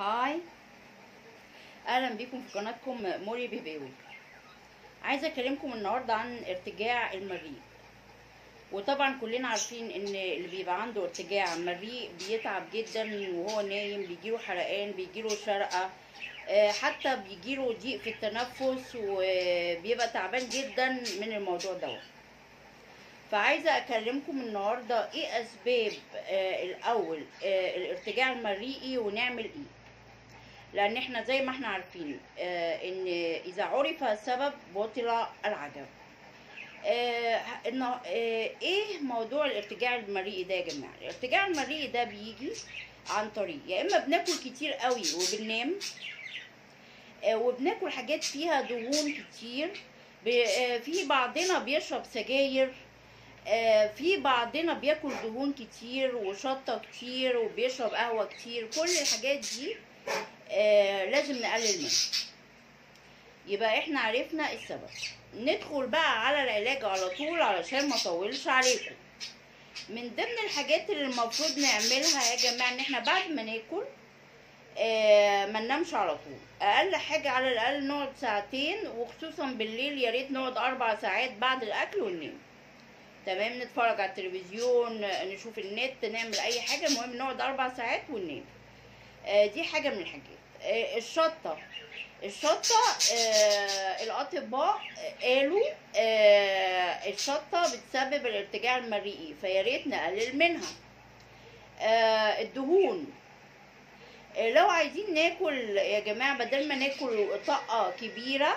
هاي اهلا بيكم في قناتكم موري بيبيوي عايزه اكلمكم النهارده عن ارتجاع المريء وطبعا كلنا عارفين ان اللي بيبقى عنده ارتجاع مريء بيتعب جدا وهو نايم بيجيله حرقان بيجيله شرقه آه، حتى بيجيله ضيق في التنفس وبيبقى تعبان جدا من الموضوع دوت فعايزه اكلمكم النهارده ايه اسباب آه الاول آه الارتجاع المريئي ونعمل ايه لان احنا زي ما احنا عارفين آه ان اذا عرف السبب بطل العجب آه إن آه ايه موضوع الارتجاع المريئي ده يا جماعه الارتجاع المريئي ده بيجي عن طريق يا اما بناكل كتير قوي وبننام آه وبناكل حاجات فيها دهون كتير ب- آه في بعضنا بيشرب سجاير آه، في بعضنا بياكل دهون كتير وشطة كتير وبيشرب قهوة كتير كل الحاجات دي آه، لازم نقلل منها يبقى احنا عرفنا السبب ندخل بقى على العلاج على طول علشان ما اطولش عليكم من ضمن الحاجات اللي المفروض نعملها يا جماعه ان احنا بعد ما ناكل آه ما ننامش على طول اقل حاجه على الاقل نقعد ساعتين وخصوصا بالليل يا ريت نقعد اربع ساعات بعد الاكل وننام تمام نتفرج على التلفزيون نشوف النت نعمل اي حاجه المهم نقعد اربع ساعات وننام آه دي حاجه من الحاجات آه الشطه الشطه آه الاطباء قالوا آه الشطه بتسبب الارتجاع المريئي فيا ريت نقلل منها آه الدهون آه، لو عايزين ناكل يا جماعه بدل ما ناكل طقه كبيره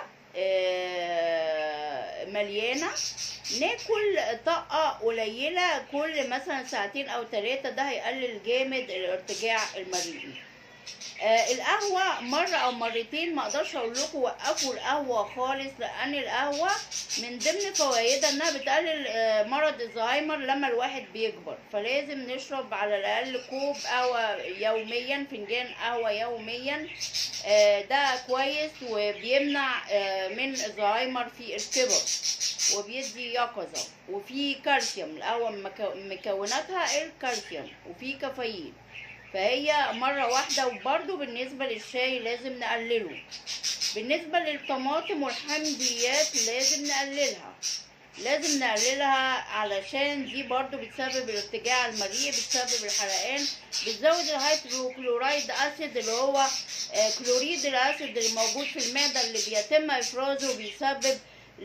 آه، مليانه ناكل طقه قليله كل مثلا ساعتين او ثلاثه ده هيقلل جامد الارتجاع المريئي آه القهوة مرة أو مرتين ما أقدرش أقول لكم وقفوا القهوة خالص لأن القهوة من ضمن فوائدها إنها بتقلل آه مرض الزهايمر لما الواحد بيكبر فلازم نشرب على الأقل كوب قهوة يوميا فنجان قهوة يوميا آه ده كويس وبيمنع آه من الزهايمر في الكبر وبيدي يقظة وفي كالسيوم القهوة مكو- مكوناتها الكالسيوم وفي كافيين فهي مرة واحدة وبرده بالنسبة للشاي لازم نقلله بالنسبة للطماطم والحمضيات لازم نقللها لازم نقللها علشان دي برضو بتسبب الارتجاع المريء بتسبب الحرقان بتزود الهيدروكلورايد اسيد اللي هو آه، كلوريد الاسيد اللي موجود في المعدة اللي بيتم افرازه بيسبب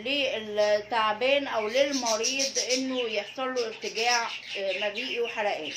للتعبان او للمريض انه يحصل له ارتجاع آه، مريئي وحرقان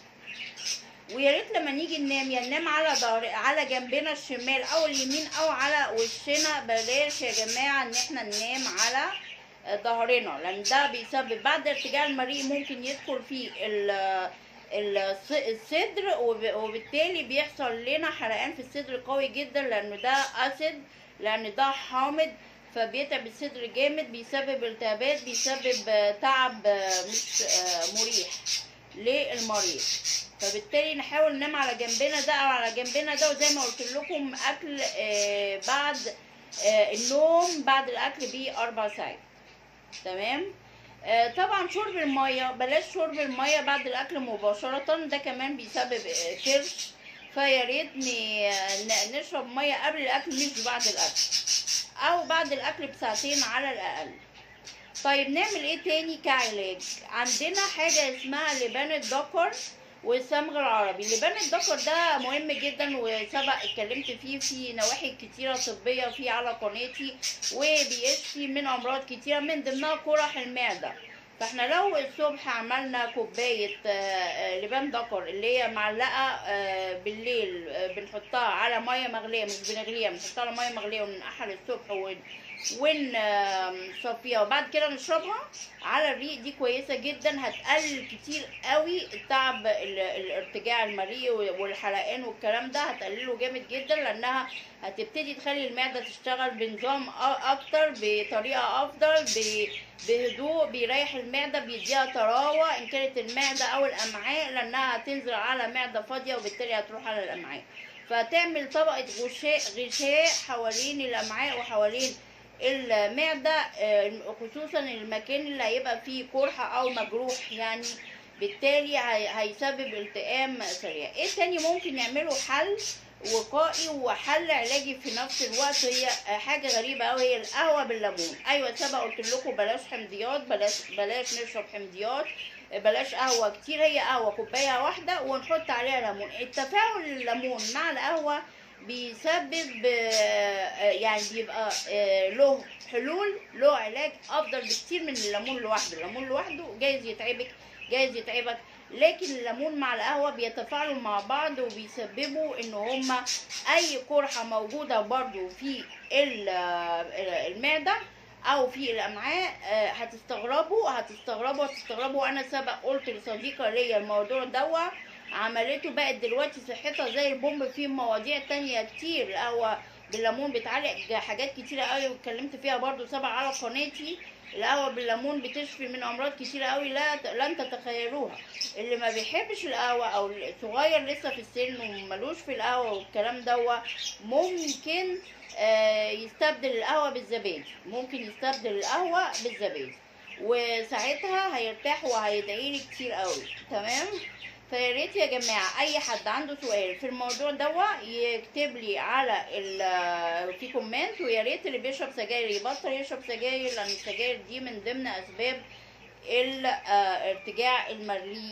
ويا ريت لما نيجي ننام يا ننام على ظهر على جنبنا الشمال او اليمين او على وشنا بلاش يا جماعه ان احنا ننام على ظهرنا لان ده بيسبب بعد ارتجاع المريء ممكن يدخل في ال- الص- الصدر وب- وبالتالي بيحصل لنا حرقان في الصدر قوي جدا لانه ده اسيد لان ده حامض فبيتعب الصدر جامد بيسبب التهابات بيسبب آه، تعب آه، مش آه، مريح للمريض فبالتالي نحاول ننام على جنبنا ده او على جنبنا ده وزي ما قلت لكم اكل آه، بعد آه، النوم بعد الاكل باربع ساعات تمام آه، طبعا شرب الميه بلاش شرب الميه بعد الاكل مباشره ده كمان بيسبب آه، كرش فيا ريت ن- ن- نشرب ميه قبل الاكل مش بعد الاكل او بعد الاكل بساعتين على الاقل طيب نعمل ايه تاني كعلاج عندنا حاجة اسمها لبان الذكر والصمغ العربي لبان الذكر ده مهم جدا وسبق اتكلمت فيه في نواحي كتيرة طبية فيه على قناتي وبيشفي من امراض كتيرة من ضمنها قرح المعدة فاحنا لو الصبح عملنا كوباية آه، آه، لبان ذكر اللي هي معلقة آه، بالليل آه، بنحطها على مية مغلية مش بنغليها بنحطها على مية مغلية وننقعها الصبح ون- ونصفيها وبعد كده نشربها على الريق دي كويسة جدا هتقلل كتير قوي التعب ال- الارتجاع المريء والحرقان والكلام ده هتقلله جامد جدا لانها هتبتدي تخلي المعدة تشتغل بنظام أ- اكتر بطريقة افضل ب- بهدوء بيريح المعدة بيديها طراوة ان كانت المعدة او الامعاء لانها هتنزل على معدة فاضية وبالتالي هتروح على الامعاء فتعمل طبقة غشاء غشاء حوالين الامعاء وحوالين المعدة آه، خصوصا المكان اللي هيبقى فيه قرحة او مجروح يعني بالتالي هي- هيسبب التئام سريع ايه تاني ممكن يعمله حل وقائي وحل علاجي في نفس الوقت هي حاجه غريبه قوي هي القهوه بالليمون ايوه سبق قلت لكم بلاش حمضيات بلاش بلاش نشرب حمضيات بلاش قهوه كتير هي قهوه كوبايه واحده ونحط عليها ليمون التفاعل الليمون مع القهوه بيسبب آه، يعني بيبقى آه، له حلول له علاج افضل بكتير من الليمون لوحده الليمون لوحده جايز يتعبك جايز يتعبك لكن الليمون مع القهوة بيتفاعلوا مع بعض وبيسببوا ان هما اي قرحة موجودة برضو في ال- المعدة او في الامعاء آه، هتستغربوا هتستغربوا هتستغربوا انا سبق قلت لصديقة ليا الموضوع دوا عملته بقت دلوقتي صحتها زي البومب في مواضيع تانية كتير القهوة بالليمون بتعالج حاجات كتيرة قوي واتكلمت فيها برضو سبق على قناتي القهوة بالليمون بتشفي من أمراض كتيرة قوي لا لن تتخيلوها اللي ما بيحبش القهوة أو الصغير لسه في السن وملوش في القهوة والكلام دوا ممكن آه، يستبدل القهوة بالزبادي ممكن يستبدل القهوة بالزبادي وساعتها هيرتاح وهيدعيلي كتير قوي تمام فيا ريت يا جماعه اي حد عنده سؤال في الموضوع دوا يكتب لي على ال- في كومنت ويا ريت اللي بيشرب سجاير يبطل يشرب سجاير لان السجاير دي من ضمن اسباب الارتجاع المريئي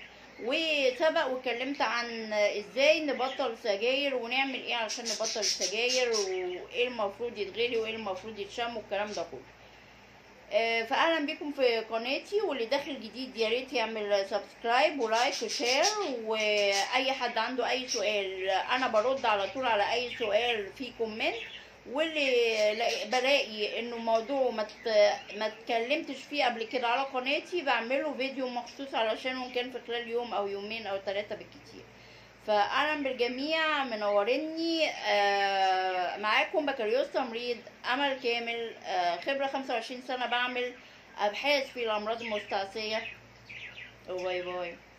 وسبق واتكلمت عن ازاي نبطل سجاير ونعمل ايه علشان نبطل السجاير وايه المفروض يتغلي وايه المفروض يتشم والكلام ده كله آه، فاهلا بكم في قناتي واللي داخل جديد يا ريت يعمل سبسكرايب ولايك وشير واي حد عنده اي سؤال انا برد على طول على اي سؤال في كومنت واللي لا- بلاقي انه موضوع ما ت- ما اتكلمتش فيه قبل كده على قناتي بعمله فيديو مخصوص علشانه كان في خلال يوم او يومين او ثلاثة بالكتير فاهلا بالجميع منوريني آه، معاكم بكالوريوس تمريض امل كامل آه، خبره 25 سنه بعمل ابحاث في الامراض المستعصيه باي باي